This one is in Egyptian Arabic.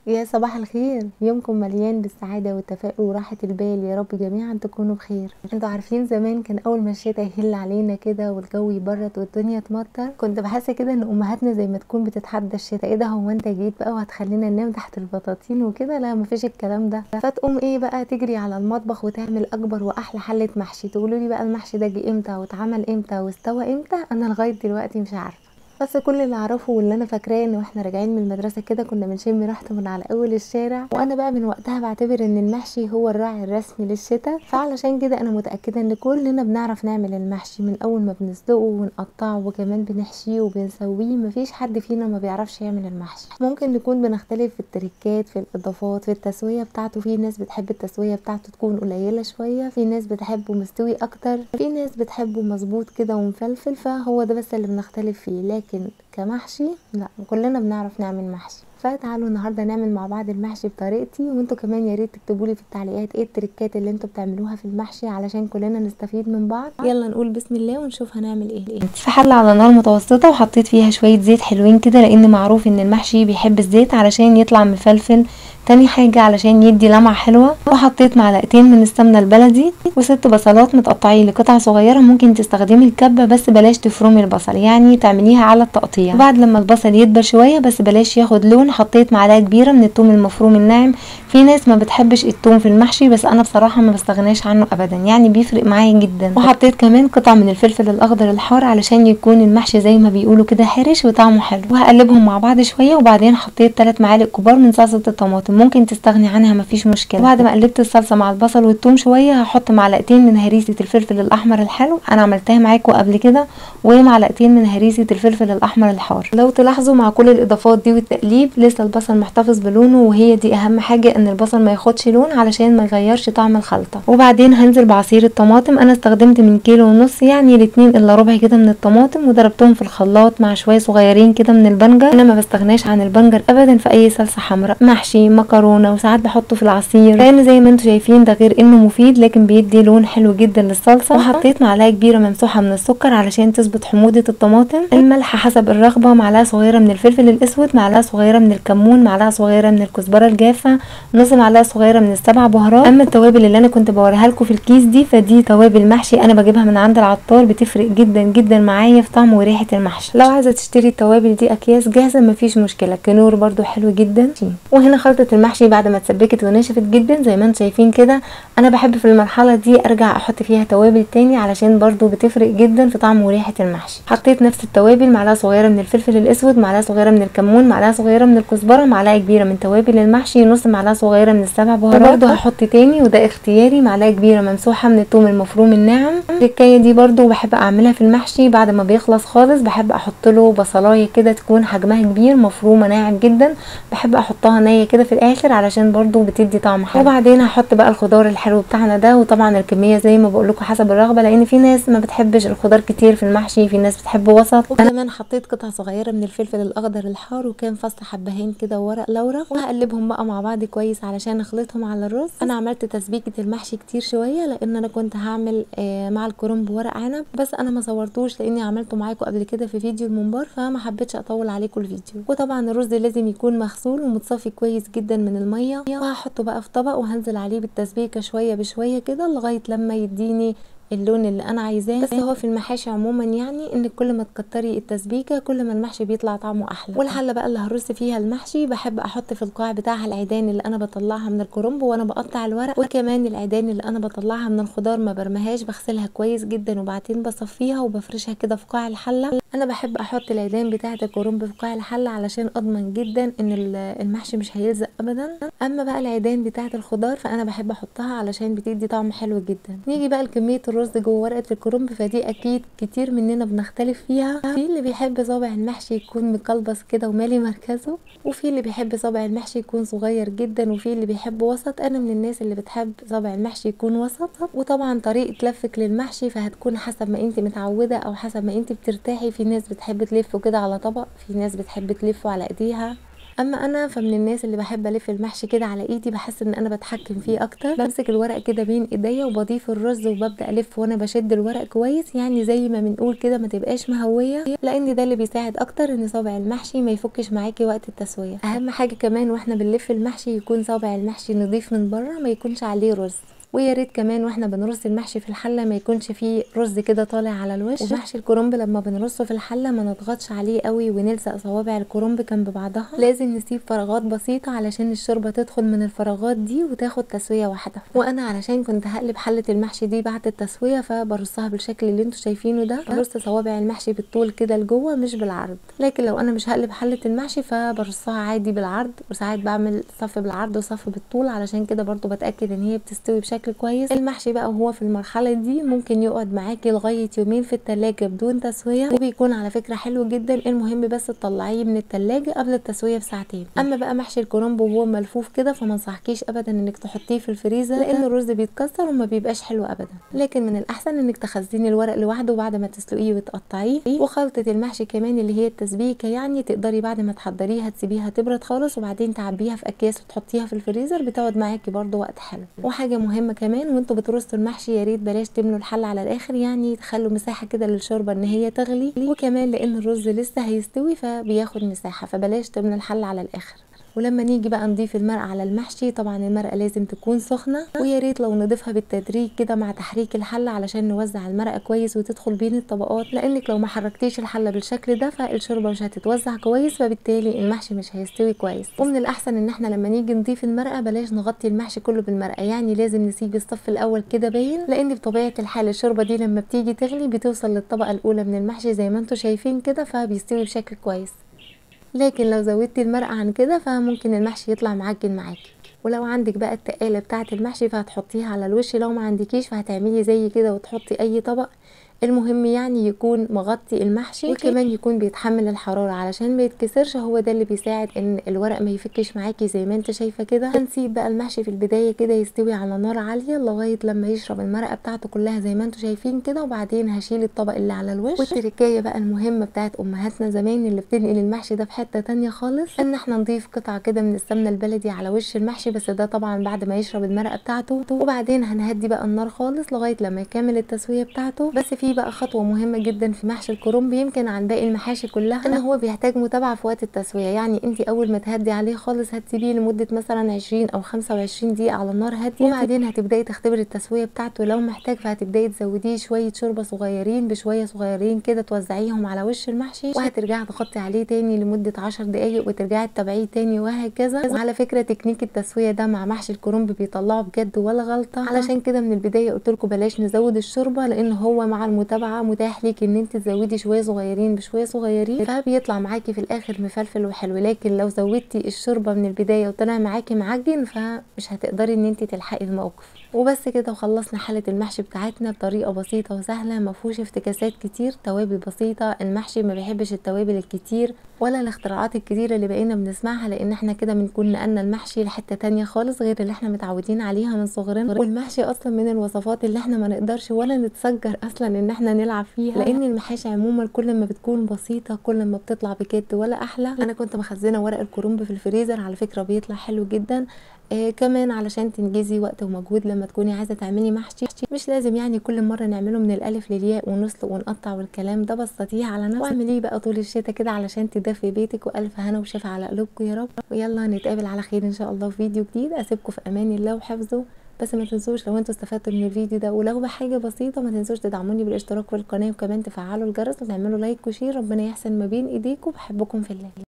يا صباح الخير يومكم مليان بالسعادة والتفاؤل وراحة البال يا رب جميعا تكونوا بخير انتوا عارفين زمان كان اول ما الشتا يهل علينا كده والجو يبرد والدنيا تمطر كنت بحس كده ان امهاتنا زي ما تكون بتتحدى الشتا ايه ده هو انت جيت بقى وهتخلينا ننام تحت البطاطين وكده لا مفيش الكلام ده فتقوم ايه بقى تجري على المطبخ وتعمل اكبر واحلى حلة محشي تقولوا لي بقى المحشي ده جه امتى واتعمل امتى واستوى امتى انا لغاية دلوقتي مش عارفة بس كل اللي اعرفه واللي انا فاكراه ان واحنا راجعين من المدرسه كده كنا بنشم ريحته من على اول الشارع وانا بقى من وقتها بعتبر ان المحشي هو الراعي الرسمي للشتاء فعلشان كده انا متاكده ان كلنا بنعرف نعمل المحشي من اول ما بنسلقه ونقطعه وكمان بنحشيه وبنسويه مفيش حد فينا ما بيعرفش يعمل المحشي ممكن نكون بنختلف في التريكات في الاضافات في التسويه بتاعته في ناس بتحب التسويه بتاعته تكون قليله شويه في ناس بتحبه مستوي اكتر في ناس بتحبه مظبوط كده ومفلفل فهو ده بس اللي بنختلف فيه لكن كمحشي لا كلنا بنعرف نعمل محشي فتعالوا النهارده نعمل مع بعض المحشي بطريقتي وانتوا كمان يا ريت تكتبوا لي في التعليقات ايه التريكات اللي انتوا بتعملوها في المحشي علشان كلنا نستفيد من بعض يلا نقول بسم الله ونشوف هنعمل ايه في حله على نار متوسطه وحطيت فيها شويه زيت حلوين كده لان معروف ان المحشي بيحب الزيت علشان يطلع مفلفل تاني حاجة علشان يدي لمعة حلوة وحطيت معلقتين من السمنة البلدي وست بصلات متقطعين لقطع صغيرة ممكن تستخدمي الكبة بس بلاش تفرمي البصل يعني تعمليها على التقطيع وبعد لما البصل يدبل شوية بس بلاش ياخد لون حطيت معلقة كبيرة من الثوم المفروم الناعم في ناس ما بتحبش الثوم في المحشي بس انا بصراحة ما بستغناش عنه ابدا يعني بيفرق معايا جدا وحطيت كمان قطع من الفلفل الاخضر الحار علشان يكون المحشي زي ما بيقولوا كده حرش وطعمه حلو وهقلبهم مع بعض شوية وبعدين حطيت 3 معالق كبار من صلصة الطماطم ممكن تستغني عنها مفيش مشكله بعد ما قلبت الصلصه مع البصل والثوم شويه هحط معلقتين من هريسه الفلفل الاحمر الحلو انا عملتها معاكم قبل كده ومعلقتين من هريسه الفلفل الاحمر الحار لو تلاحظوا مع كل الاضافات دي والتقليب لسه البصل محتفظ بلونه وهي دي اهم حاجه ان البصل ما ياخدش لون علشان ما يغيرش طعم الخلطه وبعدين هنزل بعصير الطماطم انا استخدمت من كيلو ونص يعني الاتنين الا ربع كده من الطماطم وضربتهم في الخلاط مع شويه صغيرين كده من البنجر انا ما بستغناش عن البنجر ابدا في اي صلصه حمراء محشي مكرونه وساعات بحطه في العصير لان زي ما انتم شايفين ده غير انه مفيد لكن بيدي لون حلو جدا للصلصه وحطيت معلقه كبيره ممسوحه من السكر علشان تظبط حموضه الطماطم الملح حسب الرغبه معلقه صغيره من الفلفل الاسود معلقه صغيره من الكمون معلقه صغيره من الكزبره الجافه نص معلقه صغيره من السبع بهارات اما التوابل اللي انا كنت بوريها لكم في الكيس دي فدي توابل محشي انا بجيبها من عند العطار بتفرق جدا جدا معايا في طعم وريحه المحشي لو عايزه تشتري التوابل دي اكياس جاهزه مفيش مشكله كنور برضو حلو جدا وهنا خلطه المحشي بعد ما اتسبكت ونشفت جدا زي ما انتم شايفين كده انا بحب في المرحله دي ارجع احط فيها توابل تاني علشان برضو بتفرق جدا في طعم وريحه المحشي حطيت نفس التوابل معلقه صغيره من الفلفل الاسود معلقه صغيره من الكمون معلقه صغيره من الكزبره معلقه كبيره من توابل المحشي نص معلقه صغيره من السبع بهارات برضو هحط تاني وده اختياري معلقه كبيره ممسوحه من الثوم المفروم الناعم التكايه دي برضو بحب اعملها في المحشي بعد ما بيخلص خالص بحب احط له بصلايه كده تكون حجمها كبير مفرومه ناعم جدا بحب احطها نيه كده في الاخر علشان برضو بتدي طعم حلو وبعدين هحط بقى الخضار الحلو بتاعنا ده وطبعا الكميه زي ما بقول لكم حسب الرغبه لان في ناس ما بتحبش الخضار كتير في المحشي في ناس بتحبه وسط انا كمان حطيت قطع صغيره من الفلفل الاخضر الحار وكان فص حبهين كده وورق لورا وهقلبهم بقى مع بعض كويس علشان اخلطهم على الرز انا عملت تسبيكه المحشي كتير شويه لان انا كنت هعمل آه مع الكرنب ورق عنب بس انا ما صورتوش لاني عملته معاكم قبل كده في فيديو الممبار فما حبيتش اطول عليكم الفيديو وطبعا الرز لازم يكون مغسول ومتصفي كويس جدا من الميه وهحطه بقى في طبق وهنزل عليه بالتسبيكه شويه بشويه كده لغايه لما يديني اللون اللي انا عايزاه بس هو في المحاشي عموما يعني ان كل ما تكتري التسبيكه كل ما المحشي بيطلع طعمه احلى والحله بقى اللي هرص فيها المحشي بحب احط في القاع بتاعها العيدان اللي انا بطلعها من الكرنب وانا بقطع الورق وكمان العيدان اللي انا بطلعها من الخضار ما برميهاش بغسلها كويس جدا وبعدين بصفيها وبفرشها كده في قاع الحله انا بحب احط العيدان بتاعه الكرنب في قاع الحله علشان اضمن جدا ان المحشي مش هيلزق ابدا اما بقى العيدان بتاعه الخضار فانا بحب احطها علشان بتدي طعم حلو جدا نيجي بقى لكميه الرز جوه ورقه الكرنب فدي اكيد كتير مننا بنختلف فيها في اللي بيحب صابع المحشي يكون مقلبص كده ومالي مركزه وفي اللي بيحب صابع المحشي يكون صغير جدا وفي اللي بيحب وسط انا من الناس اللي بتحب صابع المحشي يكون وسط وطبعا طريقه لفك للمحشي فهتكون حسب ما انت متعوده او حسب ما انت بترتاحي في ناس بتحب تلفه كده على طبق في ناس بتحب تلفه على ايديها اما انا فمن الناس اللي بحب الف المحشي كده على ايدي بحس ان انا بتحكم فيه اكتر بمسك الورق كده بين ايديا وبضيف الرز وببدا الف وانا بشد الورق كويس يعني زي ما بنقول كده ما تبقاش مهويه لان ده اللي بيساعد اكتر ان صابع المحشي ما يفكش معاكي وقت التسويه اهم حاجه كمان واحنا بنلف المحشي يكون صابع المحشي نضيف من بره ما يكونش عليه رز ويا ريت كمان واحنا بنرص المحشي في الحله ما يكونش فيه رز كده طالع على الوش ومحشي الكرنب لما بنرصه في الحله ما نضغطش عليه قوي ونلزق صوابع الكرنب جنب بعضها لازم نسيب فراغات بسيطه علشان الشوربه تدخل من الفراغات دي وتاخد تسويه واحده وانا علشان كنت هقلب حله المحشي دي بعد التسويه فبرصها بالشكل اللي انتوا شايفينه ده برص صوابع المحشي بالطول كده لجوه مش بالعرض لكن لو انا مش هقلب حله المحشي فبرصها عادي بالعرض وساعات بعمل صف بالعرض وصف بالطول علشان كده برضو بتاكد ان هي بتستوي بشكل بشكل كويس المحشي بقى وهو في المرحله دي ممكن يقعد معاكي لغايه يومين في التلاجة بدون تسويه وبيكون على فكره حلو جدا المهم بس تطلعيه من التلاجة قبل التسويه بساعتين اما بقى محشي الكرنب وهو ملفوف كده فما انصحكيش ابدا انك تحطيه في الفريزر لان الرز بيتكسر وما بيبقاش حلو ابدا لكن من الاحسن انك تخزني الورق لوحده بعد ما تسلقيه وتقطعيه وخلطه المحشي كمان اللي هي التسبيكه يعني تقدري بعد ما تحضريها تسيبيها تبرد خالص وبعدين تعبيها في اكياس وتحطيها في الفريزر بتقعد معاكي برده وقت حلو وحاجه مهمه كمان وانتوا بترصوا المحشي يا ريت بلاش تملوا الحل على الاخر يعني تخلوا مساحه كده للشوربه ان هي تغلي وكمان لان الرز لسه هيستوي فبياخد مساحه فبلاش تملوا الحل على الاخر ولما نيجي بقى نضيف المرقه على المحشي طبعا المرقه لازم تكون سخنه ويا ريت لو نضيفها بالتدريج كده مع تحريك الحله علشان نوزع المرقه كويس وتدخل بين الطبقات لانك لو ما حركتيش الحله بالشكل ده فالشوربه مش هتتوزع كويس فبالتالي المحشي مش هيستوي كويس ومن الاحسن ان احنا لما نيجي نضيف المرقه بلاش نغطي المحشي كله بالمرقه يعني لازم نسيب الصف الاول كده باين لان بطبيعه الحال الشوربه دي لما بتيجي تغلي بتوصل للطبقه الاولى من المحشي زي ما انتم شايفين كده فبيستوي بشكل كويس لكن لو زودتي المرقه عن كده فممكن المحشي يطلع معجن معاكي ولو عندك بقى التقاله بتاعه المحشي فهتحطيها على الوش لو ما عندكيش فهتعملي زي كده وتحطي اي طبق المهم يعني يكون مغطي المحشي وكمان يكون بيتحمل الحراره علشان ما يتكسرش هو ده اللي بيساعد ان الورق ما يفكش معاكي زي ما انت شايفه كده هنسيب بقى المحشي في البدايه كده يستوي على نار عاليه لغايه لما يشرب المرقه بتاعته كلها زي ما انتم شايفين كده وبعدين هشيل الطبق اللي على الوش والتركايه بقى المهمه بتاعت امهاتنا زمان اللي بتنقل المحشي ده في حته تانية خالص ان احنا نضيف قطعه كده من السمنه البلدي على وش المحشي بس ده طبعا بعد ما يشرب المرقه بتاعته وبعدين هنهدي بقى النار خالص لغايه لما يكمل التسويه بتاعته بس في بقى خطوه مهمه جدا في محشي الكرنب يمكن عن باقي المحاشي كلها ان هو بيحتاج متابعه في وقت التسويه يعني انت اول ما تهدي عليه خالص هتسيبيه لمده مثلا 20 او 25 دقيقه على نار هاديه وبعدين هتبداي تختبري التسويه بتاعته لو محتاج فهتبداي تزوديه شويه شوربه صغيرين بشويه صغيرين كده توزعيهم على وش المحشي وهترجعي تغطي عليه تاني لمده 10 دقائق وترجعي تتابعيه تاني وهكذا وعلى فكره تكنيك التسويه ده مع محشي الكرنب بيطلعه بجد ولا غلطه علشان كده من البدايه قلت لكم بلاش نزود الشوربه لان هو مع المتابعه متاح ليك ان انت تزودي شويه صغيرين بشويه صغيرين فبيطلع معاكي في الاخر مفلفل وحلو لكن لو زودتي الشوربه من البدايه وطلع معاكي معجن فمش هتقدري ان انت تلحقي الموقف وبس كده وخلصنا حله المحشي بتاعتنا بطريقه بسيطه وسهله ما فيهوش افتكاسات كتير توابل بسيطه المحشي ما بيحبش التوابل الكتير ولا الاختراعات الكتيره اللي بقينا بنسمعها لان احنا كده بنكون نقلنا المحشي لحته تانية خالص غير اللي احنا متعودين عليها من صغرنا والمحشي اصلا من الوصفات اللي احنا ما نقدرش ولا نتسجر اصلا ان احنا نلعب فيها لان المحاشي عموما كل ما بتكون بسيطه كل ما بتطلع بجد ولا احلى انا كنت مخزنه ورق الكرنب في الفريزر على فكره بيطلع حلو جدا آه كمان علشان تنجزي وقت ومجهود لما تكوني عايزه تعملي محشي مش لازم يعني كل مره نعمله من الالف للياء ونسلق ونقطع والكلام ده بسطيه على نفسك واعمليه بقى طول الشتاء كده علشان تدفي بيتك والف هنا وشفا على قلوبكم يا رب ويلا نتقابل على خير ان شاء الله في فيديو جديد اسيبكم في امان الله وحفظه بس ما تنسوش لو انتوا استفدتوا من الفيديو ده ولو بحاجه بسيطه ما تنسوش تدعموني بالاشتراك في القناه وكمان تفعلوا الجرس وتعملوا لايك وشير ربنا يحسن ما بين ايديكم بحبكم في الله